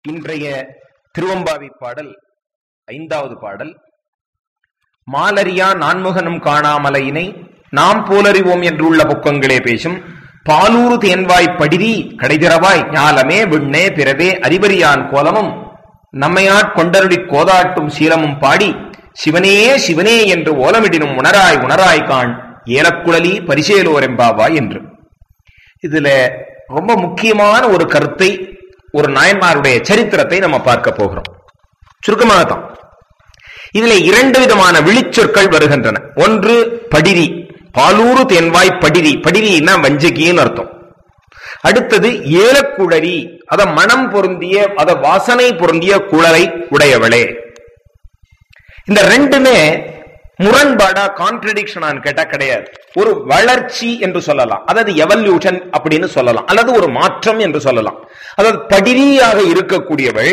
இன்றைய திருவம்பாவி பாடல் ஐந்தாவது பாடல் மாலரியா நான்முகனும் காணாமலையினை நாம் போலறிவோம் என்றுள்ள புக்கங்களே பேசும் பாலூறு தேன்வாய் படிரி கடைதிரவாய் ஞாலமே விண்ணே பிறவே அறிவறியான் கோலமும் நம்மையாட் கொண்டருளி கோதாட்டும் சீலமும் பாடி சிவனே சிவனே என்று ஓலமிடினும் உணராய் உணராய் காண் ஏலக்குழலி பரிசேலோரெம்பாவாய் என்று இதுல ரொம்ப முக்கியமான ஒரு கருத்தை ஒரு நாயன்மாருடைய சரித்திரத்தை நம்ம பார்க்க போகிறோம் சுருக்கமாகத்தான் இதுல இரண்டு விதமான விழிச்சொற்கள் வருகின்றன ஒன்று படிரி பாலூறு தென்வாய் படிரி படிரின்னா வஞ்சகின்னு அர்த்தம் அடுத்தது ஏலக்குழரி அத மனம் பொருந்திய அத வாசனை பொருந்திய குழலை உடையவளே இந்த ரெண்டுமே முரண்பாடா கான்ட்ரடிக்ஷனான்னு கேட்டா கிடையாது ஒரு வளர்ச்சி என்று சொல்லலாம் அதாவது எவல்யூஷன் அப்படின்னு சொல்லலாம் அல்லது ஒரு மாற்றம் என்று சொல்லலாம் அதாவது படிரியாக இருக்கக்கூடியவள்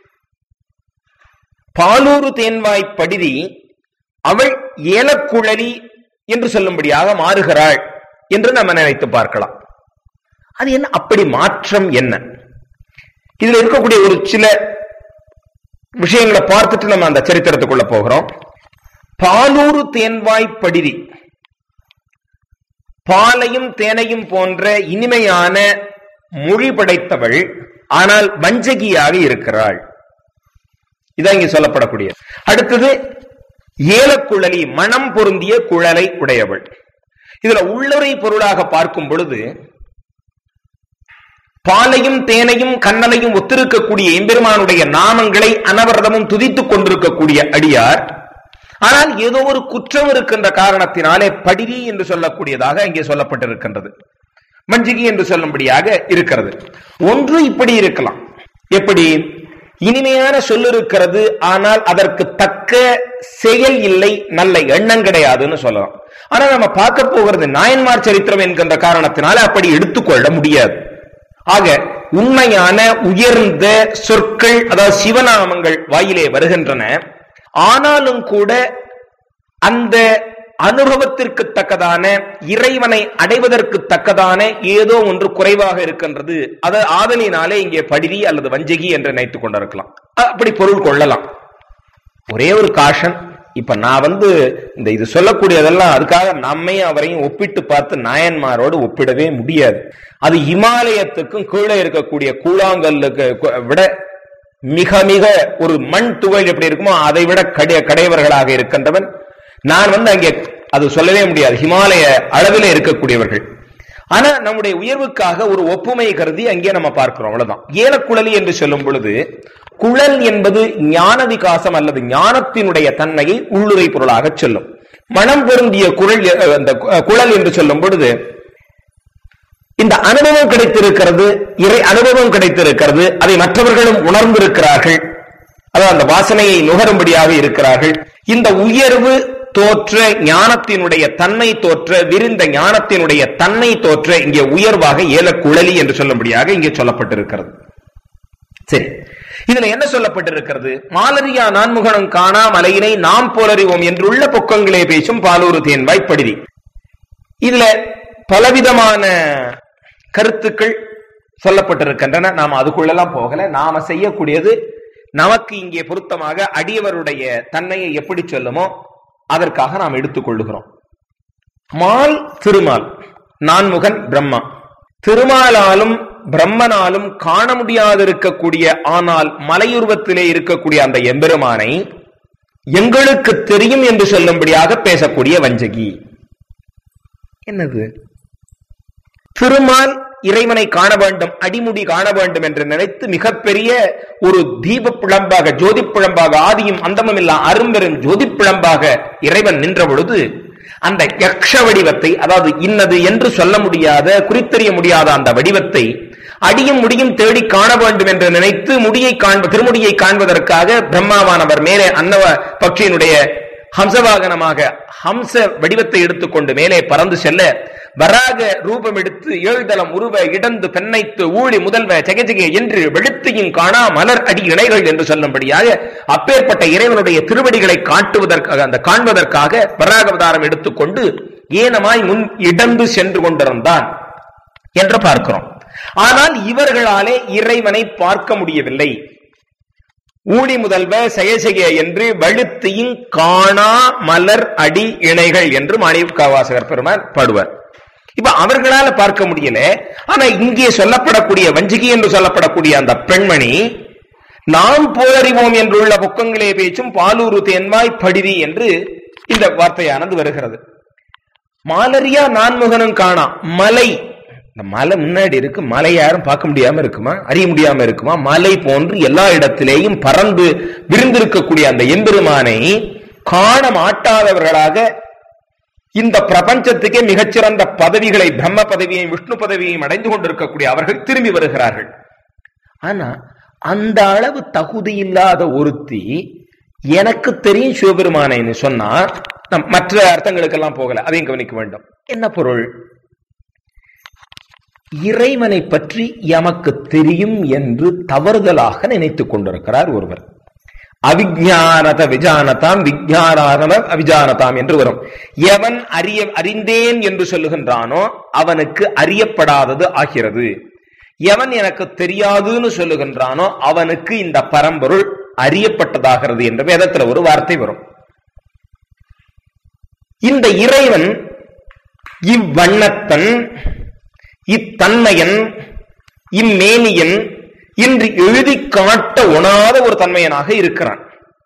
பாலூறு தேன்வாய் படிரி அவள் ஏலக்குழலி என்று சொல்லும்படியாக மாறுகிறாள் என்று நம்ம நினைத்து பார்க்கலாம் அது என்ன அப்படி மாற்றம் என்ன இதுல இருக்கக்கூடிய ஒரு சில விஷயங்களை பார்த்துட்டு நம்ம அந்த சரித்திரத்துக்குள்ள போகிறோம் பாலூறு தேன்வாய் படிரி பாலையும் தேனையும் போன்ற இனிமையான மொழி படைத்தவள் ஆனால் வஞ்சகியாக இருக்கிறாள் இதான் இங்க சொல்லப்படக்கூடிய அடுத்தது ஏலக்குழலி மனம் பொருந்திய குழலை உடையவள் இதுல உள்ளுரை பொருளாக பார்க்கும் பொழுது பாலையும் தேனையும் கண்ணலையும் ஒத்திருக்கக்கூடிய எம்பெருமானுடைய நாமங்களை அனவரதமும் துதித்துக் கொண்டிருக்கக்கூடிய அடியார் ஆனால் ஏதோ ஒரு குற்றம் இருக்கின்ற காரணத்தினாலே படிரி என்று சொல்லக்கூடியதாக இங்கே சொல்லப்பட்டிருக்கின்றது மஞ்சிகி என்று சொல்லும்படியாக இருக்கிறது ஒன்று இப்படி இருக்கலாம் எப்படி இனிமையான சொல் இருக்கிறது ஆனால் அதற்கு தக்க செயல் இல்லை நல்ல எண்ணம் கிடையாதுன்னு சொல்லலாம் ஆனா நம்ம பார்க்க போகிறது நாயன்மார் சரித்திரம் என்கின்ற காரணத்தினால அப்படி எடுத்துக்கொள்ள முடியாது ஆக உண்மையான உயர்ந்த சொற்கள் அதாவது சிவநாமங்கள் வாயிலே வருகின்றன ஆனாலும் கூட அந்த அனுபவத்திற்கு தக்கதான இறைவனை அடைவதற்கு தக்கதான ஏதோ ஒன்று குறைவாக இருக்கின்றது அது ஆதலினாலே இங்கே படிரி அல்லது வஞ்சகி என்று நினைத்துக் கொண்டிருக்கலாம் அப்படி பொருள் கொள்ளலாம் ஒரே ஒரு காஷன் இப்ப நான் வந்து இந்த இது சொல்லக்கூடியதெல்லாம் அதுக்காக நம்மையும் அவரையும் ஒப்பிட்டு பார்த்து நாயன்மாரோடு ஒப்பிடவே முடியாது அது இமாலயத்துக்கும் கீழே இருக்கக்கூடிய கூழாங்கல்லுக்கு விட மிக மிக ஒரு மண் துகள் எப்படி இருக்குமோ அதை விட கடை கடையவர்களாக இருக்கின்றவன் நான் வந்து அங்கே அது சொல்லவே முடியாது ஹிமாலய அளவில் இருக்கக்கூடியவர்கள் ஆனா நம்முடைய உயர்வுக்காக ஒரு ஒப்புமை கருதி அங்கே நம்ம பார்க்கிறோம் அவ்வளவுதான் ஏலக்குழலி என்று சொல்லும் பொழுது குழல் என்பது ஞான விகாசம் அல்லது ஞானத்தினுடைய தன்மையை உள்ளுரை பொருளாக சொல்லும் மனம் பொருந்திய குழல் அந்த குழல் என்று சொல்லும் பொழுது இந்த அனுபவம் கிடைத்திருக்கிறது இறை அனுபவம் கிடைத்திருக்கிறது அதை மற்றவர்களும் உணர்ந்திருக்கிறார்கள் அதாவது அந்த வாசனையை நுகரும்படியாக இருக்கிறார்கள் இந்த உயர்வு தோற்ற ஞானத்தினுடைய தன்மை தோற்ற விரிந்த ஞானத்தினுடைய தன்மை தோற்ற இங்கே உயர்வாக ஏலக்குழலி என்று சொல்லும்படியாக இங்கே சொல்லப்பட்டிருக்கிறது சரி இதுல என்ன சொல்லப்பட்டிருக்கிறது மாலரியா நான்முகனும் காணா மலையினை நாம் போலறிவோம் என்றுள்ள பொக்கங்களே பேசும் பாலூரு தேன்வாய் படிரி இதுல பலவிதமான கருத்துக்கள் சொல்லப்பட்டிருக்கின்றன நாம் அதுக்குள்ளெல்லாம் போகல நாம செய்யக்கூடியது நமக்கு இங்கே பொருத்தமாக அடியவருடைய தன்மையை எப்படி சொல்லுமோ அதற்காக நாம் எடுத்துக்கொள்ளுகிறோம் மால் திருமால் நான்முகன் பிரம்மா திருமாலாலும் பிரம்மனாலும் காண முடியாதிருக்கக்கூடிய ஆனால் மலையுருவத்திலே இருக்கக்கூடிய அந்த எம்பெருமானை எங்களுக்கு தெரியும் என்று சொல்லும்படியாக பேசக்கூடிய வஞ்சகி என்னது திருமால் இறைவனை காண வேண்டும் அடிமுடி காண வேண்டும் என்று நினைத்து மிகப்பெரிய ஒரு தீப பிழம்பாக ஜோதி பிழம்பாக ஆதியும் அந்தமும் இல்லா அரும்பெரும் ஜோதி பிழம்பாக இறைவன் நின்ற பொழுது அந்த யக்ஷ வடிவத்தை அதாவது இன்னது என்று சொல்ல முடியாத குறித்தெறிய முடியாத அந்த வடிவத்தை அடியும் முடியும் தேடி காண வேண்டும் என்று நினைத்து முடியை காண்ப திருமுடியை காண்பதற்காக பிரம்மாவானவர் மேலே அன்னவ பக்ஷியினுடைய ஹம்சவாகனமாக ஹம்ச வடிவத்தை எடுத்துக்கொண்டு மேலே பறந்து செல்ல வராக ரூபம் எடுத்து ஏழ்தலம் உருவ இடந்து பெண்ணைத்து ஊழி முதல்வ ஜெகஜெக என்று வெளுத்தையும் காணா மலர் அடி இணைகள் என்று சொல்லும்படியாக அப்பேற்பட்ட இறைவனுடைய திருவடிகளை காட்டுவதற்காக அந்த காண்பதற்காக வராகவதாரம் எடுத்துக்கொண்டு ஏனமாய் முன் இடந்து சென்று கொண்டிருந்தான் என்று பார்க்கிறோம் ஆனால் இவர்களாலே இறைவனை பார்க்க முடியவில்லை ஊழி முதல்வ செயசெய என்று வழுத்தியின் காணா மலர் அடி இணைகள் என்று மாணிக்காவாசகர் பெருமான் பாடுவார் இப்ப அவர்களால பார்க்க முடியல ஆனா இங்கே சொல்லப்படக்கூடிய வஞ்சிகி என்று சொல்லப்படக்கூடிய அந்த பெண்மணி நாம் போலறிவோம் என்றுள்ள பொக்கங்களே பேச்சும் பாலூரு தேன்மாய் படிதி என்று இந்த வார்த்தையானது வருகிறது மாலரியா நான்முகனும் காணா மலை இந்த மலை முன்னாடி இருக்கு மலை யாரும் பார்க்க முடியாம இருக்குமா அறிய முடியாம இருக்குமா மலை போன்று எல்லா இடத்திலேயும் பறந்து விருந்திருக்கக்கூடிய அந்த எம்பெருமானை காண மாட்டாதவர்களாக இந்த பிரபஞ்சத்துக்கே மிகச்சிறந்த பதவிகளை பிரம்ம பதவியையும் விஷ்ணு பதவியையும் அடைந்து கொண்டிருக்கக்கூடிய அவர்கள் திரும்பி வருகிறார்கள் ஆனா அந்த அளவு தகுதி இல்லாத ஒருத்தி எனக்கு தெரியும் சிவபெருமானைன்னு சொன்னா நம் மற்ற அர்த்தங்களுக்கெல்லாம் போகல அதையும் கவனிக்க வேண்டும் என்ன பொருள் இறைவனை பற்றி எமக்கு தெரியும் என்று தவறுதலாக நினைத்துக் கொண்டிருக்கிறார் ஒருவர் அவிஜானத விஜானதாம் விஜானானத அவிஜானதாம் என்று வரும் எவன் அறிய அறிந்தேன் என்று சொல்லுகின்றானோ அவனுக்கு அறியப்படாதது ஆகிறது எவன் எனக்கு தெரியாதுன்னு சொல்லுகின்றானோ அவனுக்கு இந்த பரம்பொருள் அறியப்பட்டதாகிறது என்று வேதத்துல ஒரு வார்த்தை வரும் இந்த இறைவன் இவ்வண்ணத்தன் இத்தன்மையன் இம்மேனியன் இன்று எழுதி காட்ட உணாத ஒரு தன்மையனாக இருக்கிறான்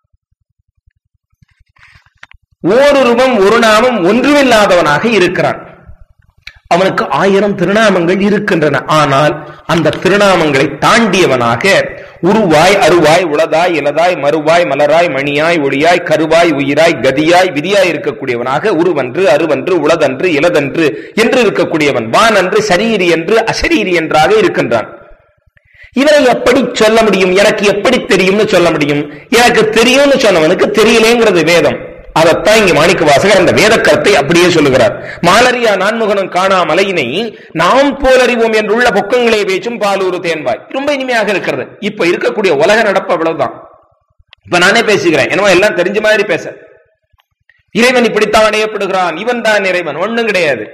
ஓருருவம் ஒரு நாமம் ஒன்றுமில்லாதவனாக இருக்கிறான் அவனுக்கு ஆயிரம் திருநாமங்கள் இருக்கின்றன ஆனால் அந்த திருநாமங்களை தாண்டியவனாக உருவாய் அருவாய் உளதாய் இலதாய் மறுவாய் மலராய் மணியாய் ஒளியாய் கருவாய் உயிராய் கதியாய் விதியாய் இருக்கக்கூடியவனாக உருவன்று அருவன்று உளதன்று இலதன்று என்று இருக்கக்கூடியவன் வானன்று சரீரி என்று அசரீரி என்றாக இருக்கின்றான் இவரை எப்படி சொல்ல முடியும் எனக்கு எப்படி தெரியும்னு சொல்ல முடியும் எனக்கு தெரியும்னு சொன்னவனுக்கு தெரியலேங்கிறது வேதம் அதைத்தான் இங்க மாணிக்க வாசகர் அந்த வேத கருத்தை அப்படியே சொல்லுகிறார் மாலரியா நான்முகனும் காணா மலையினை நாம் போலறிவோம் என்றுள்ள பொக்கங்களே பேச்சும் பாலூரு தேன்வாய் ரொம்ப இனிமையாக இருக்கிறது இப்ப இருக்கக்கூடிய உலக நடப்பு அவ்வளவுதான் இப்ப நானே பேசுகிறேன் என்னவோ எல்லாம் தெரிஞ்ச மாதிரி பேச இறைவன் இப்படித்தான் அடையப்படுகிறான் இவன் தான் இறைவன் ஒண்ணும் கிடையாது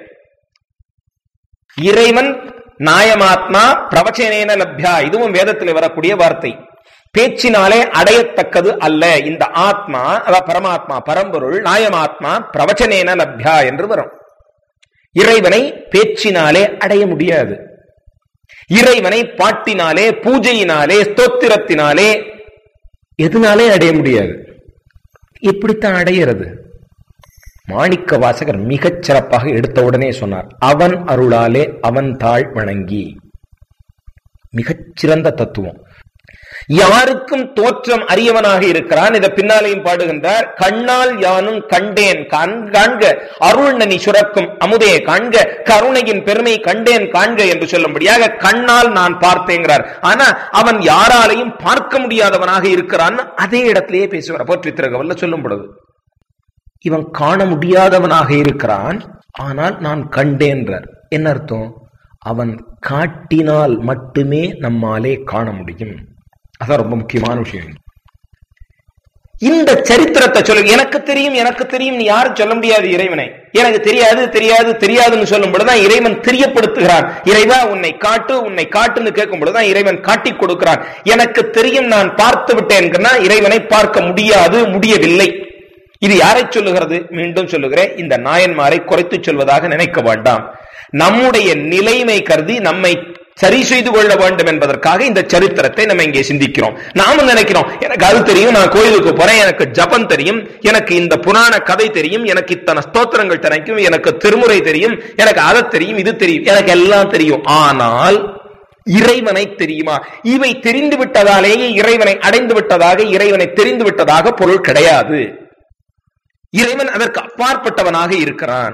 இறைவன் நாயமாத்மா பிரவச்சனேன லப்யா இதுவும் வேதத்தில் வரக்கூடிய வார்த்தை பேச்சினாலே அடையத்தக்கது அல்ல இந்த ஆத்மா அதாவது பரமாத்மா பரம்பொருள் நாயமாத்மா பிரவச்சனேன லப்யா என்று வரும் இறைவனை பேச்சினாலே அடைய முடியாது இறைவனை பாட்டினாலே பூஜையினாலே ஸ்தோத்திரத்தினாலே எதனாலே அடைய முடியாது இப்படித்தான் அடையிறது மாணிக்க வாசகர் மிகச் சிறப்பாக எடுத்தவுடனே சொன்னார் அவன் அருளாலே அவன் தாழ் வணங்கி மிகச்சிறந்த தத்துவம் யாருக்கும் தோற்றம் அறியவனாக இருக்கிறான் இதை பின்னாலையும் பாடுகின்றார் கண்ணால் யானும் கண்டேன் காண்க அருள் நனி சுரக்கும் அமுதே காண்க கருணையின் பெருமை கண்டேன் காண்க என்று சொல்லும்படியாக கண்ணால் நான் பார்த்தேங்கிறார் ஆனா அவன் யாராலையும் பார்க்க முடியாதவனாக இருக்கிறான் அதே இடத்திலேயே பேசுவார் போற்றி திருகவல்ல சொல்லும் பொழுது இவன் காண முடியாதவனாக இருக்கிறான் ஆனால் நான் கண்டேன்றார் என்ன அர்த்தம் அவன் காட்டினால் மட்டுமே நம்மாலே காண முடியும் அதான் ரொம்ப முக்கியமான விஷயம் இந்த சரித்திரத்தை சொல்லு எனக்கு தெரியும் எனக்கு தெரியும் யாரும் சொல்ல முடியாது இறைவனை எனக்கு தெரியாது தெரியாது தெரியாதுன்னு சொல்லும் பொழுதுதான் இறைவன் தெரியப்படுத்துகிறான் இறைவா உன்னை காட்டு உன்னை காட்டுன்னு கேட்கும் பொழுதுதான் இறைவன் காட்டி கொடுக்கிறான் எனக்கு தெரியும் நான் பார்த்து விட்டேன் இறைவனை பார்க்க முடியாது முடியவில்லை இது யாரை சொல்லுகிறது மீண்டும் சொல்லுகிறேன் இந்த நாயன்மாரை குறைத்து சொல்வதாக நினைக்க வேண்டாம் நம்முடைய நிலைமை கருதி நம்மை சரி செய்து கொள்ள வேண்டும் என்பதற்காக இந்த சரித்திரத்தை நம்ம இங்கே சிந்திக்கிறோம் நாம நினைக்கிறோம் எனக்கு அது தெரியும் நான் கோயிலுக்கு போறேன் எனக்கு ஜபம் தெரியும் எனக்கு இந்த புராண கதை தெரியும் எனக்கு இத்தனை ஸ்தோத்திரங்கள் தெரியும் எனக்கு திருமுறை தெரியும் எனக்கு அதை தெரியும் இது தெரியும் எனக்கு எல்லாம் தெரியும் ஆனால் இறைவனை தெரியுமா இவை தெரிந்து விட்டதாலேயே இறைவனை அடைந்து விட்டதாக இறைவனை தெரிந்து விட்டதாக பொருள் கிடையாது இறைவன் அதற்கு அப்பாற்பட்டவனாக இருக்கிறான்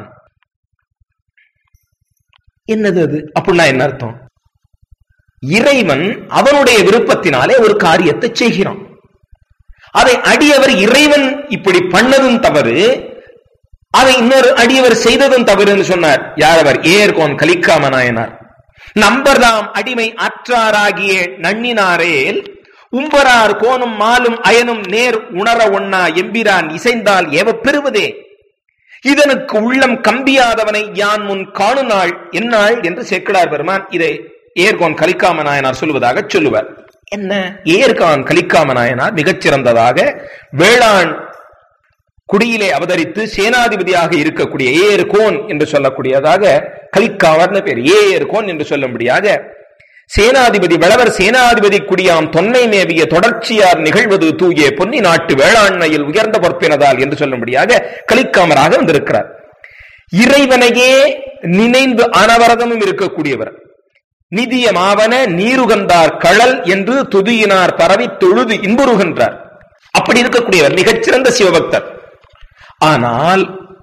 என்னது அது அப்படின்னா என்ன அர்த்தம் இறைவன் அவனுடைய விருப்பத்தினாலே ஒரு காரியத்தை செய்கிறான் அதை அடியவர் இறைவன் இப்படி பண்ணதும் தவறு அதை இன்னொரு அடியவர் செய்ததும் தவறுன்னு சொன்னார் யார் அவர் ஏர்கோன் கலிக்காம நாயனார் நம்பர்தாம் அடிமை அற்றாராகிய நன்னினாரேல் உம்பரார் கோனும் மாலும் அயனும் நேர் உணர ஒண்ணா எம்பிரான் இசைந்தால் எவ பெறுவதே இதனுக்கு உள்ளம் கம்பியாதவனை யான் முன் காணுநாள் என்னாள் என்று சேக்கிடார் பெருமான் இதை ஏர்கோன் கலிக்காம நாயனார் சொல்லுவதாக சொல்லுவார் என்ன ஏர்கான் கலிக்காம நாயனார் மிகச்சிறந்ததாக வேளாண் குடியிலே அவதரித்து சேனாதிபதியாக இருக்கக்கூடிய ஏர் கோன் என்று சொல்லக்கூடியதாக கலிக்காமர்னு பேர் ஏர் கோன் என்று சொல்லும்படியாக சேனாதிபதி வளவர் சேனாதிபதி குடியாம் தொன்னை மேவிய தொடர்ச்சியார் நிகழ்வது தூய பொன்னி நாட்டு வேளாண்மையில் உயர்ந்த பொறுப்பினதால் என்று சொல்லும்படியாக கலிக்காமராக வந்திருக்கிறார் இறைவனையே நினைந்து அனவரதமும் இருக்கக்கூடியவர் நிதியமாவன நீருகந்தார் களல் என்று துதியினார் பரவி தொழுது இன்புறுகின்றார் அப்படி இருக்கக்கூடியவர் மிகச்சிறந்த சிவபக்தர் ஆனால்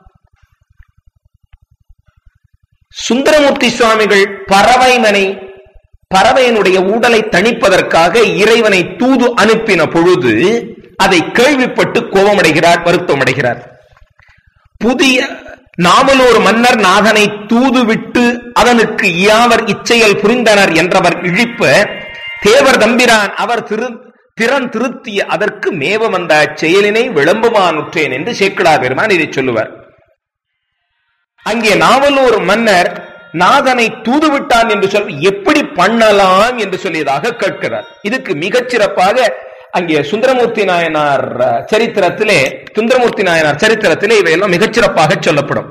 சுந்தரமூர்த்தி சுவாமிகள் பறவைமனை பறவையினுடைய உடலை தணிப்பதற்காக இறைவனை தூது அனுப்பின பொழுது அதை கேள்விப்பட்டு கோபமடைகிறார் வருத்தமடைகிறார் புதிய நாமலூர் மன்னர் நாதனை தூதுவிட்டு அதனுக்கு யாவர் இச்செயல் புரிந்தனர் என்றவர் இழிப்ப தேவர் தம்பிரான் அவர் திரு திறன் திருத்திய அதற்கு மேவ வந்த செயலினை விளம்புமானுற்றேன் என்று சேக்கடா பெருமான் இதை சொல்லுவார் அங்கே நாவலூர் மன்னர் நாதனை தூதுவிட்டான் என்று சொல் எப்படி பண்ணலாம் என்று சொல்லியதாக கேட்கிறார் இதுக்கு மிகச் சிறப்பாக அங்கே சுந்தரமூர்த்தி நாயனார் சரித்திரத்திலே சுந்தரமூர்த்தி நாயனார் சரித்திரத்திலே இவையெல்லாம் மிகச்சிறப்பாக சொல்லப்படும்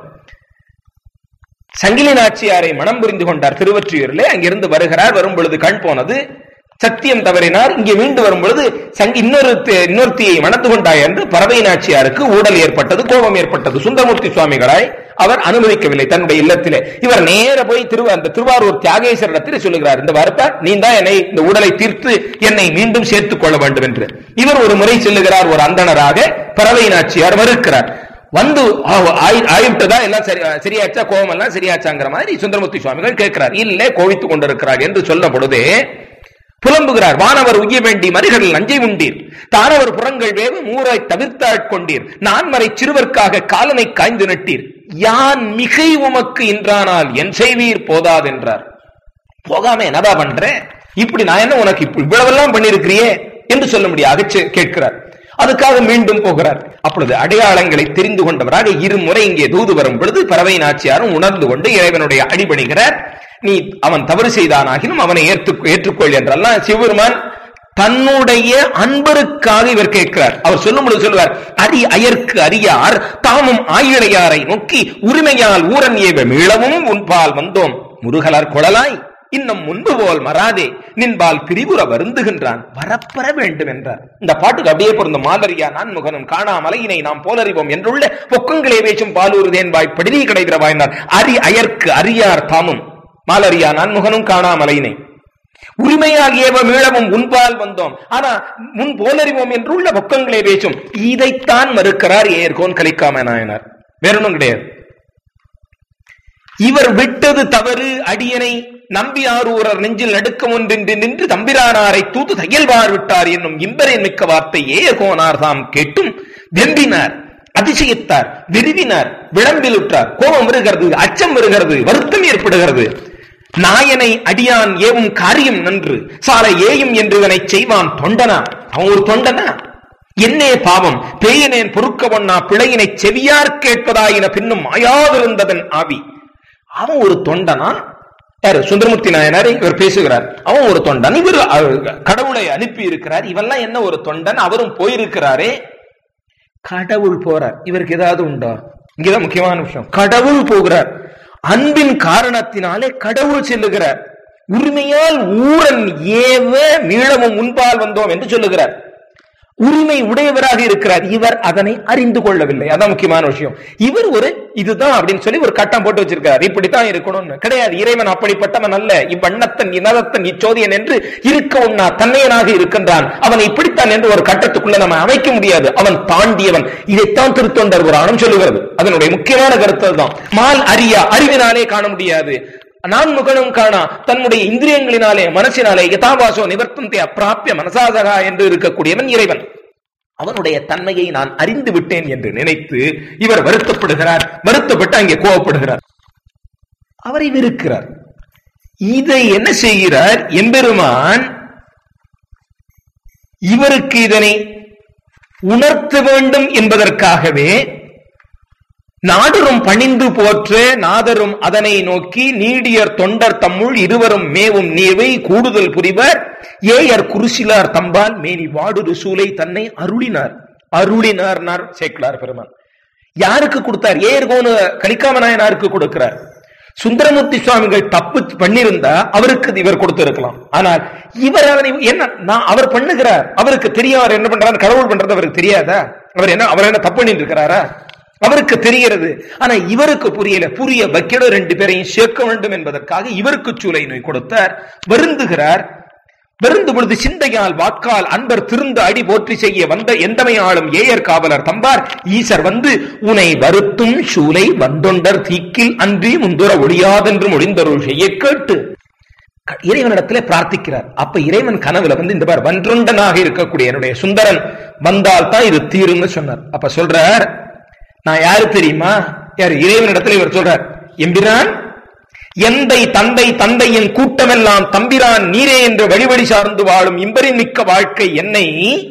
சங்கிலி நாச்சியாரை மனம் புரிந்து கொண்டார் திருவற்றியூரிலே அங்கிருந்து வருகிறார் வரும் பொழுது கண் போனது சத்தியம் தவறினார் இங்கே மீண்டு வரும் பொழுது சங்கி இன்னொரு இன்னொருத்தியை மணந்து கொண்டாய் என்று பறவை நாச்சியாருக்கு ஊடல் ஏற்பட்டது கோபம் ஏற்பட்டது சுந்தரமூர்த்தி சுவாமிகளாய் அவர் அனுமதிக்கவில்லை தன்னுடைய இல்லத்திலே இவர் நேர போய் திரு அந்த திருவாரூர் தியாகேஸ்வரத்தில் சொல்லுகிறார் இந்த வார்த்தை நீ தான் என்னை இந்த உடலை தீர்த்து என்னை மீண்டும் சேர்த்துக் கொள்ள வேண்டும் என்று இவர் ஒரு முறை செல்லுகிறார் ஒரு அந்தணராக பறவை நாச்சியார் மறுக்கிறார் வந்து ஆயிட்டதா எல்லாம் சரி சரியாச்சா கோபம் எல்லாம் சரியாச்சாங்கிற மாதிரி சுந்தரமூர்த்தி சுவாமிகள் கேட்கிறார் இல்ல கோவித்துக் கொண்டிருக்கிறார் என்று சொல்ல பொழுதே புலம்புகிறார் வானவர் உய்ய வேண்டி மறிகள் நஞ்சை உண்டீர் தானவர் புறங்கள் வேவு மூராய் தவிர்த்தாட்கொண்டீர் நான்மறை சிறுவர்க்காக காலனை காய்ந்து நட்டீர் யான் மிகை உமக்கு இன்றானால் என் செய்வீர் போதாதென்றார் போகாம என்னடா பண்ற இப்படி நான் என்ன உனக்கு இவ்வளவெல்லாம் பண்ணிருக்கிறியே என்று சொல்ல முடியாது கேட்கிறார் அதுக்காக மீண்டும் போகிறார் அப்பொழுது அடையாளங்களை தெரிந்து கொண்டவராக இருமுறை இங்கே தூது வரும் பொழுது பறவை நாச்சியாரும் உணர்ந்து கொண்டு இறைவனுடைய அடிபணிகிறார் நீ அவன் தவறு செய்தானாகினும் அவனை ஏற்று ஏற்றுக்கொள் என்றெல்லாம் சிவபெருமான் தன்னுடைய அன்பருக்காக இவர் கேட்கிறார் அவர் சொல்லும் பொழுது சொல்லுவார் அரி அயர்க்கு அறியார் தாமும் ஆயிழையாரை நோக்கி உரிமையால் ஊரன் ஏவ மீளவும் உன்பால் வந்தோம் முருகலார் கொழலாய் இன்னும் முன்பு போல் மறாதே நின்பால் திரிபுர வருந்துகின்றான் வரப்பெற வேண்டும் என்றார் இந்த பாட்டுக்கு அப்படியே பொருந்த மாலரியா நான் முகனும் காணாமலையினை நாம் போலறிவோம் என்றுள்ள பொக்கங்களே வேச்சும் பாலூர் தேன்பாய் படிதி கிடைக்கிறவா என்றார் அரி அயர்க்கு அறியார் தாமும் மாலரியா நன்முகனும் காணாமலையினை உரிமையாகியவ மீளவும் உன்பால் வந்தோம் ஆனா முன் போலறிவோம் என்றுள்ள பொக்கங்களே பேசும் இதைத்தான் மறுக்கிறார் ஏர்கோன் கலிக்காம நாயனார் வேற ஒன்றும் கிடையாது இவர் விட்டது தவறு அடியனை நம்பி ஆரூரர் நெஞ்சில் நடுக்கம் ஒன்றின்றி நின்று தம்பிரானாரை தூது தையல்வார் விட்டார் என்னும் இம்பரின் மிக்க வார்த்தை ஏகோனார் தாம் கேட்டும் வெம்பினார் அதிசயித்தார் விரிவினார் விளம்பிலுற்றார் கோபம் வருகிறது அச்சம் வருகிறது வருத்தம் ஏற்படுகிறது நாயனை அடியான் ஏவும் காரியம் நன்று சாலை ஏயும் என்று இதனை செய்வான் தொண்டனா அவன் ஒரு தொண்டனா என்னே பாவம் பேயனேன் பொறுக்க ஒண்ணா பிழையினை செவியார் கேட்பதாயின பின்னும் மாயாதிருந்ததன் ஆவி அவன் ஒரு தொண்டனா யாரு சுந்தரமூர்த்தி நாயனார் இவர் பேசுகிறார் அவன் ஒரு தொண்டன் இவர் கடவுளை அனுப்பி இருக்கிறார் இவெல்லாம் என்ன ஒரு தொண்டன் அவரும் போயிருக்கிறாரே கடவுள் போறார் இவருக்கு ஏதாவது உண்டா இங்கதான் முக்கியமான விஷயம் கடவுள் போகிறார் அன்பின் காரணத்தினாலே கடவுள் செல்லுகிறார் உரிமையால் ஊரன் ஏவ மீளவும் முன்பால் வந்தோம் என்று சொல்லுகிறார் உரிமை உடையவராக இருக்கிறார் இவர் அதனை அறிந்து கொள்ளவில்லை அதான் முக்கியமான விஷயம் இவர் ஒரு இதுதான் அப்படின்னு சொல்லி ஒரு கட்டம் போட்டு வச்சிருக்காரு இப்படித்தான் இருக்கணும்னு கிடையாது இறைவன் அப்படிப்பட்டவன் அல்ல இவ்வண்ணத்தன் இனதத்தன் இச்சோதியன் என்று இருக்க உண்ணா தன்னையனாக இருக்கின்றான் அவன் இப்படித்தான் என்று ஒரு கட்டத்துக்குள்ள நம்ம அமைக்க முடியாது அவன் தாண்டியவன் இதைத்தான் திருத்தொண்டர் புராணம் சொல்லுகிறது அதனுடைய முக்கியமான கருத்து தான் மால் அறியா அறிவினாலே காண முடியாது நான் முகனும் காணா தன்னுடைய இந்திரியங்களினாலே மனசினாலே யதாபாசோ நிவர்த்தந்தை அப்பிராப்பிய மனசாசகா என்று இருக்கக்கூடியவன் இறைவன் அவனுடைய தன்மையை நான் அறிந்து விட்டேன் என்று நினைத்து இவர் வருத்தப்படுகிறார் வருத்தப்பட்டு அங்கே கோவப்படுகிறார் அவரை வெறுக்கிறார் இதை என்ன செய்கிறார் எம்பெருமான் இவருக்கு இதனை உணர்த்த வேண்டும் என்பதற்காகவே நாடரும் பணிந்து போற்ற நாதரும் அதனை நோக்கி நீடியர் தொண்டர் தம்முள் இருவரும் மேவும் நீவை கூடுதல் புரிவர் ஏயர் குருசிலார் தம்பால் மேனி வாடு சூலை தன்னை அருளினார் அருளினார் சேக்கலார் பெருமான் யாருக்கு கொடுத்தார் ஏர்கோனு கலிக்காம நாயனாருக்கு கொடுக்கிறார் சுந்தரமூர்த்தி சுவாமிகள் தப்பு பண்ணிருந்தா அவருக்கு இவர் கொடுத்திருக்கலாம் ஆனால் இவர் அதனை என்ன நான் அவர் பண்ணுகிறார் அவருக்கு தெரியும் அவர் என்ன பண்றாரு கடவுள் பண்றது அவருக்கு தெரியாதா அவர் என்ன அவர் என்ன தப்பு பண்ணிட்டு இருக்கிறாரா அவருக்கு தெரிகிறது ஆனா இவருக்கு புரியல புரிய வைக்கணும் ரெண்டு பேரையும் சேர்க்க வேண்டும் என்பதற்காக இவருக்கு சூளை நோய் கொடுத்தார் வருந்துகிறார் வெறுந்து பொழுது சிந்தையால் வாக்கால் அன்பர் திருந்த அடி போற்றி செய்ய வந்த எந்தமையாளும் ஏயர் காவலர் தம்பார் ஈசர் வந்து உனை வருத்தும் சூலை வந்தொண்டர் தீக்கில் அன்றி முந்துர ஒழியாதென்று மொழிந்தருள் செய்ய கேட்டு இறைவனிடத்துல பிரார்த்திக்கிறார் அப்ப இறைவன் கனவுல வந்து இந்த பார் வன்றொண்டனாக இருக்கக்கூடிய என்னுடைய சுந்தரன் வந்தால் தான் இது தீரும்னு சொன்னார் அப்ப சொல்றார் நான் யாரு தெரியுமா யார் இறைவனிடத்துல இவர் சொல்றார் எம்பிரான் எந்தை தந்தை தந்தையின் கூட்டமெல்லாம் தம்பிரான் நீரே என்று வழிவழி சார்ந்து வாழும் இம்பரி மிக்க வாழ்க்கை என்னை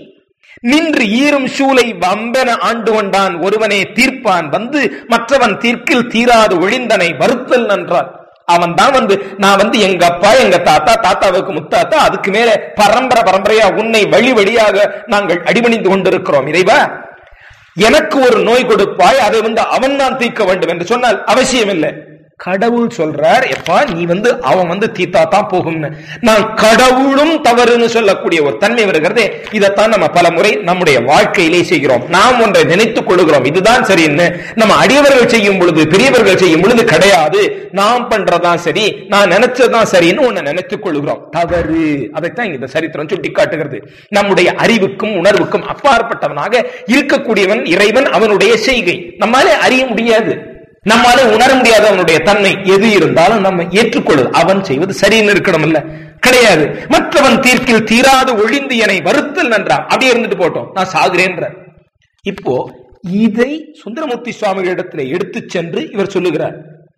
நின்று ஈரும் சூலை வம்பென ஆண்டு கொண்டான் ஒருவனே தீர்ப்பான் வந்து மற்றவன் தீர்க்கில் தீராது ஒழிந்தனை வருத்தல் நன்றான் அவன் தான் வந்து நான் வந்து எங்க அப்பா எங்க தாத்தா தாத்தாவுக்கு முத்தாத்தா அதுக்கு மேல பரம்பரை பரம்பரையா உன்னை வழி வழியாக நாங்கள் அடிபணிந்து கொண்டிருக்கிறோம் இறைவா எனக்கு ஒரு நோய் கொடுப்பாய் அதை வந்து அவன் தான் தீர்க்க வேண்டும் என்று சொன்னால் அவசியம் இல்லை கடவுள் சொல்றார் எப்பா நீ வந்து அவன் வந்து தீத்தா தான் போகும்னு நான் கடவுளும் தவறுன்னு சொல்லக்கூடிய ஒரு தன்மை வருகிறதே இதைத்தான் நம்ம பல முறை நம்முடைய வாழ்க்கையிலே செய்கிறோம் நாம் ஒன்றை நினைத்துக் கொள்கிறோம் இதுதான் சரின்னு நம்ம அடியவர்கள் செய்யும் பொழுது பெரியவர்கள் செய்யும் பொழுது கிடையாது நாம் பண்றதான் சரி நான் நினைச்சதுதான் சரின்னு ஒன்னு நினைத்துக் கொள்கிறோம் தவறு அதைத்தான் இந்த சரித்திரம் சுட்டி காட்டுகிறது நம்முடைய அறிவுக்கும் உணர்வுக்கும் அப்பாற்பட்டவனாக இருக்கக்கூடியவன் இறைவன் அவனுடைய செய்கை நம்மாலே அறிய முடியாது நம்மாலே உணர முடியாத அவனுடைய தன்மை எது இருந்தாலும் நம்ம ஏற்றுக்கொள்ளு அவன் செய்வது சரின்னு இருக்கணும் இல்ல கிடையாது மற்றவன் தீர்க்கில் தீராது ஒழிந்து என்னை வருத்தல் நன்றான் அப்படியே இருந்துட்டு போட்டோம் நான் சாகுறேன்ற இப்போ இதை சுந்தரமூர்த்தி சுவாமிகளிடத்தில் எடுத்து சென்று இவர் சொல்லுகிறார்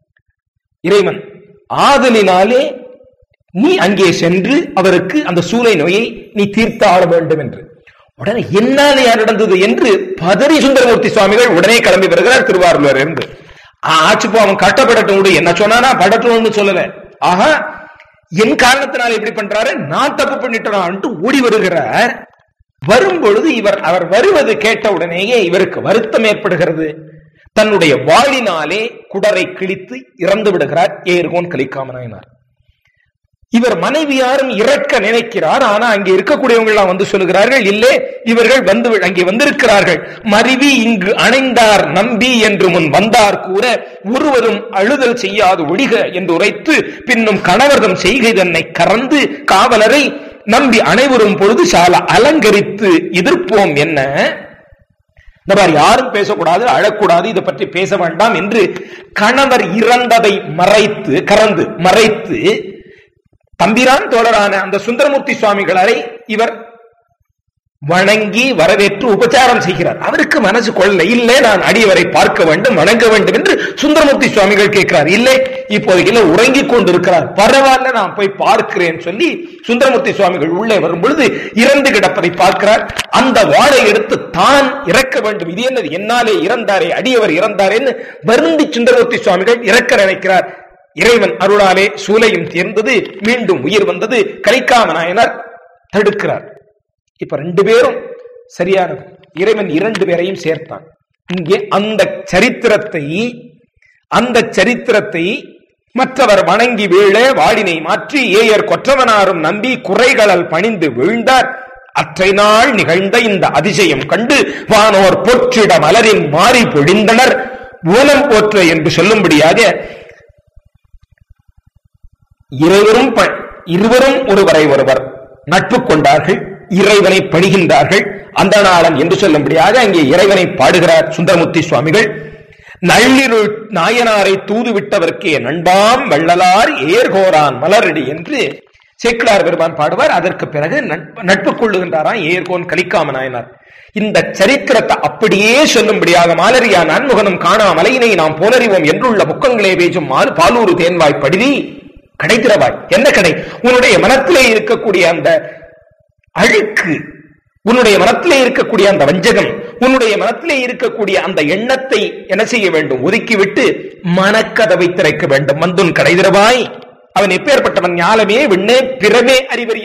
இறைவன் ஆதலினாலே நீ அங்கே சென்று அவருக்கு அந்த சூளை நோயை நீ தீர்த்து ஆள வேண்டும் என்று உடனே என்னால யார் நடந்தது என்று பதறி சுந்தரமூர்த்தி சுவாமிகள் உடனே கிளம்பி வருகிறார் திருவாரூர் இருந்து ஆச்சுப்போ அவன் கட்டப்படட்டும் விடு என்ன சொன்னானா படட்டும்னு சொல்லல ஆஹா என் காரணத்தினால எப்படி பண்றாரு நான் தப்பு பண்ணிட்டோம்ட்டு ஓடி வருகிறார் வரும்பொழுது இவர் அவர் வருவது கேட்ட உடனேயே இவருக்கு வருத்தம் ஏற்படுகிறது தன்னுடைய வாளினாலே குடரை கிழித்து இறந்து விடுகிறார் ஏர்கோன் கலிக்காமனாயினார் இவர் மனைவியாரும் இறக்க நினைக்கிறார் ஆனா அங்கே இருக்கக்கூடியவங்க எல்லாம் வந்து சொல்லுகிறார்கள் இல்லே இவர்கள் வந்து அங்கே வந்திருக்கிறார்கள் மருவி இங்கு அணைந்தார் நம்பி என்று முன் வந்தார் கூற ஒருவரும் அழுதல் செய்யாது ஒழிக என்று உரைத்து பின்னும் கணவர்தம் செய்கை தன்னை கறந்து காவலரை நம்பி அனைவரும் பொழுது சால அலங்கரித்து எதிர்ப்போம் என்ன இந்த மாதிரி யாரும் பேசக்கூடாது அழக்கூடாது இதை பற்றி பேச வேண்டாம் என்று கணவர் இறந்ததை மறைத்து கறந்து மறைத்து தம்பிரான் தோழரான அந்த சுந்தரமூர்த்தி சுவாமிகளை இவர் வணங்கி வரவேற்று உபச்சாரம் செய்கிறார் அவருக்கு மனசு கொள்ள இல்லை நான் அடியவரை பார்க்க வேண்டும் வணங்க வேண்டும் என்று சுந்தரமூர்த்தி சுவாமிகள் கேட்கிறார் இல்லை இப்போதைக்கு உறங்கிக் கொண்டிருக்கிறார் பரவாயில்ல நான் போய் பார்க்கிறேன் சொல்லி சுந்தரமூர்த்தி சுவாமிகள் உள்ளே வரும் பொழுது இறந்து கிடப்பதை பார்க்கிறார் அந்த வாழை எடுத்து தான் இறக்க வேண்டும் இது என்னது என்னாலே இறந்தாரே அடியவர் இறந்தாரேன்னு வருந்தி சுந்தரமூர்த்தி சுவாமிகள் இறக்க நினைக்கிறார் இறைவன் அருளாலே சூலையும் தேர்ந்தது மீண்டும் உயிர் வந்தது கலிக்காம நாயனார் தடுக்கிறார் இப்ப ரெண்டு பேரும் சரியானது இறைவன் இரண்டு பேரையும் சேர்த்தான் இங்கே அந்த சரித்திரத்தை அந்த சரித்திரத்தை மற்றவர் வணங்கி வீழ வாடினை மாற்றி ஏயர் கொற்றவனாரும் நம்பி குறைகளல் பணிந்து வீழ்ந்தார் அற்றை நாள் நிகழ்ந்த இந்த அதிசயம் கண்டு வானோர் போற்றிட மலரின் மாறி பொழிந்தனர் ஊனம் போற்ற என்று சொல்லும்படியாக இருவரும் இருவரும் ஒருவரை ஒருவர் நட்பு கொண்டார்கள் இறைவனை பணிகின்றார்கள் அந்த நாளன் என்று சொல்லும்படியாக அங்கே இறைவனை பாடுகிறார் சுந்தரமூர்த்தி சுவாமிகள் நள்ளிருள் நாயனாரை தூது விட்டவர்க்கே நண்பாம் வள்ளலார் ஏர்கோரான் மலரடி என்று சேக்கிடார் பெருமான் பாடுவார் அதற்கு பிறகு நட்பு கொள்ளுகின்றாராம் ஏர்கோன் கலிக்காம நாயனார் இந்த சரித்திரத்தை அப்படியே சொல்லும்படியாக மாலரியா நான்முகனும் காணா மலையினை நாம் போனறிவோம் என்றுள்ள முக்கங்களே பேசும் பாலூரு தேன்வாய் படிதி கடைத்திரவாய் என்ன கடை உன்னுடைய மனத்திலே இருக்கக்கூடிய அந்த அழுக்கு உன்னுடைய மனத்திலே இருக்கக்கூடிய அந்த வஞ்சகம் உன்னுடைய மனத்திலே இருக்கக்கூடிய அந்த எண்ணத்தை என்ன செய்ய வேண்டும் ஒதுக்கிவிட்டு மனக்கதவை திறக்க வேண்டும் மந்துன் கடைதிரவாய் அவன் எப்பேற்பட்டவன் ஞாலமே விண்ணே பிறவே அறிவறியான்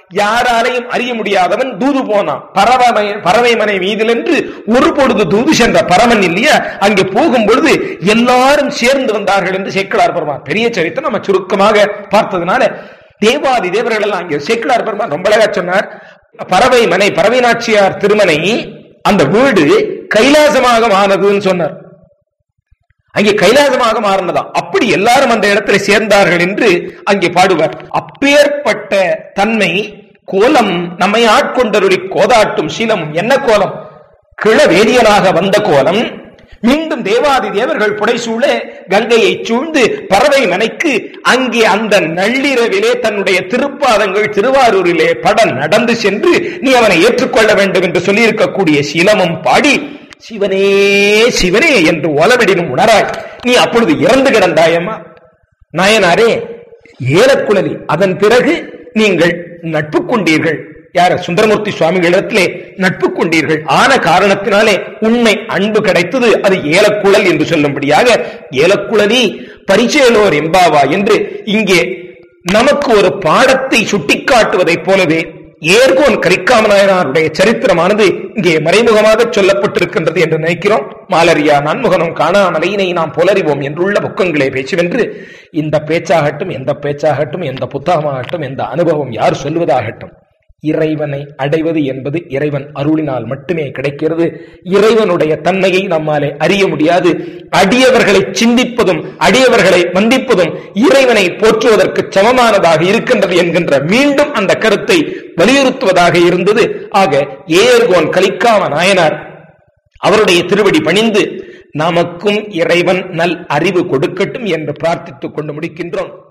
யாராலையும் அறிய முடியாதவன் தூது போனான் பறவை பறவை மனை மீதில் என்று ஒரு பொழுது தூது சென்ற பரமன் இல்லையா அங்கே போகும் பொழுது எல்லாரும் சேர்ந்து வந்தார்கள் என்று சேக்கலார் பெருமான் பெரிய சரித்திரம் நம்ம சுருக்கமாக பார்த்ததுனால தேவாதி தேவர்கள் எல்லாம் அங்கே சேக்கலார் பெருமான் ரொம்ப அழகா சொன்னார் பறவை மனை பறவை நாச்சியார் திருமனை அந்த வீடு கைலாசமாக மானதுன்னு சொன்னார் அங்கே கைலாசமாக மாறினதா அப்படி எல்லாரும் அந்த இடத்துல சேர்ந்தார்கள் என்று அங்கே பாடுவார் அப்பேற்பட்ட தன்மை கோலம் நம்மை ஆட்கொண்டருளி கோதாட்டும் சீலம் என்ன கோலம் கிழவேதியனாக வந்த கோலம் மீண்டும் தேவாதி தேவர்கள் புடைசூழ கங்கையை சூழ்ந்து பறவை மனைக்கு அங்கே அந்த நள்ளிரவிலே தன்னுடைய திருப்பாதங்கள் திருவாரூரிலே பட நடந்து சென்று நீ அவனை ஏற்றுக்கொள்ள வேண்டும் என்று சொல்லியிருக்கக்கூடிய சீலமும் பாடி சிவனே சிவனே என்று ஓலவிடினும் உணராய் நீ அப்பொழுது இறந்து கிடந்தாயம்மா நாயனாரே ஏலக்குழலி அதன் பிறகு நீங்கள் நட்பு கொண்டீர்கள் யார சுந்தரமூர்த்தி சுவாமிகளிடத்திலே நட்பு கொண்டீர்கள் ஆன காரணத்தினாலே உண்மை அன்பு கிடைத்தது அது ஏலக்குழல் என்று சொல்லும்படியாக ஏலக்குழலி பரிச்சேலோர் எம்பாவா என்று இங்கே நமக்கு ஒரு பாடத்தை சுட்டிக்காட்டுவதைப் போலவே ஏர்கோன் கரிக்காமநாயனாருடைய சரித்திரமானது இங்கே மறைமுகமாக சொல்லப்பட்டிருக்கின்றது என்று நினைக்கிறோம் மாலரியா நான்முகனும் காணாமலையினை நாம் புலறிவோம் என்றுள்ள புக்கங்களே பேச்சுவென்று இந்த பேச்சாகட்டும் எந்த பேச்சாகட்டும் எந்த புத்தகமாகட்டும் எந்த அனுபவம் யார் சொல்வதாகட்டும் இறைவனை அடைவது என்பது இறைவன் அருளினால் மட்டுமே கிடைக்கிறது இறைவனுடைய தன்மையை நம்மாலே அறிய முடியாது அடியவர்களை சிந்திப்பதும் அடியவர்களை வந்திப்பதும் இறைவனை போற்றுவதற்கு சமமானதாக இருக்கின்றது என்கின்ற மீண்டும் அந்த கருத்தை வலியுறுத்துவதாக இருந்தது ஆக ஏர்கோன் கலிக்காம நாயனார் அவருடைய திருவடி பணிந்து நமக்கும் இறைவன் நல் அறிவு கொடுக்கட்டும் என்று பிரார்த்தித்துக் கொண்டு முடிக்கின்றோம்